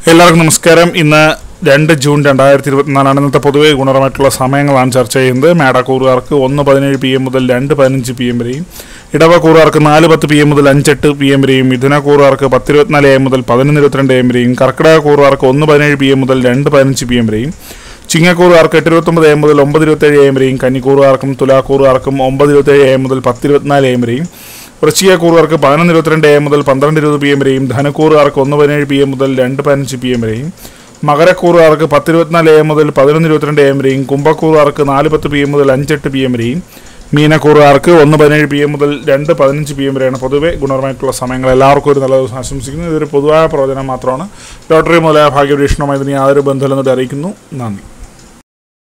എല്ലാവർക്കും നമസ്കാരം ഇന്ന് രണ്ട് ജൂൺ രണ്ടായിരത്തി ഇരുപത്തിനാലാണ് ഇന്നത്തെ പൊതുവെ ഗുണപരമായിട്ടുള്ള സമയങ്ങളാണ് ചർച്ച ചെയ്യുന്നത് മേടക്കൂറുകാർക്ക് ഒന്ന് പതിനേഴ് പി എം മുതൽ രണ്ട് പതിനഞ്ച് പി എം വരെയും ഇടവക്കൂറുകാർക്ക് നാല് പത്ത് പി എം മുതൽ അഞ്ചെട്ട് പി എം വരെയും മിഥുനക്കൂറുകാർക്ക് പത്ത് ഇരുപത്തിനാല് എം മുതൽ പതിനൊന്ന് ഇരുപത്തിരണ്ട് എം വരെയും കർക്കിടക കൂറുകാർക്ക് ഒന്ന് പതിനേഴ് പി എം മുതൽ രണ്ട് പതിനഞ്ച് പി എം വരെയും ചിങ്ങക്കൂറുകാർക്ക് എട്ട് ഇരുപത്തൊമ്പത് എം മുതൽ ഒമ്പത് ഇരുപത്തേഴ് എം വരെയും കന്നിക്കൂറുകാർക്കും തുലാക്കൂറുകാർക്കും ഒമ്പത് ഇരുപത്തേഴ് എം മുതൽ പത്ത് ഇരുപത്തിനാല് എം വരെയും വൃശ്ചികക്കൂറുകാർക്ക് പതിനൊന്ന് ഇരുപത്തിരണ്ട് എം മുതൽ പന്ത്രണ്ട് ഇരുപത് പി എം വരെയും ധനക്കൂറുകാർക്ക് ഒന്ന് പതിനേഴ് പി എം മുതൽ രണ്ട് പതിനഞ്ച് പി എം വരെയും മകരക്കൂറുകാർക്ക് പത്ത് ഇരുപത്തിനാല് എം മുതൽ പതിനൊന്ന് ഇരുപത്തിരണ്ട് എം വരെയും കുംഭക്കൂറുകാർക്ക് നാല് പത്ത് പി എം മുതൽ അഞ്ചെട്ട് പി എം വരെയും മീനക്കൂറുകാർക്ക് ഒന്ന് പതിനേഴ് പി എം മുതൽ രണ്ട് പതിനഞ്ച് പി എം വരെയാണ് പൊതുവെ ഗുണപരമായിട്ടുള്ള സമയങ്ങൾ എല്ലാവർക്കും ഒരു നല്ല ദിവസം ആശംസിക്കുന്നു ഇതൊരു പൊതുവായ പ്രവചനം മാത്രമാണ് ലോട്ടറി മുതലായ ഭാഗ്യപരീക്ഷണവുമായി ഇതിന് യാതൊരു ബന്ധമില്ലെന്നിട്ട് അറിയിക്കുന്നു നന്ദി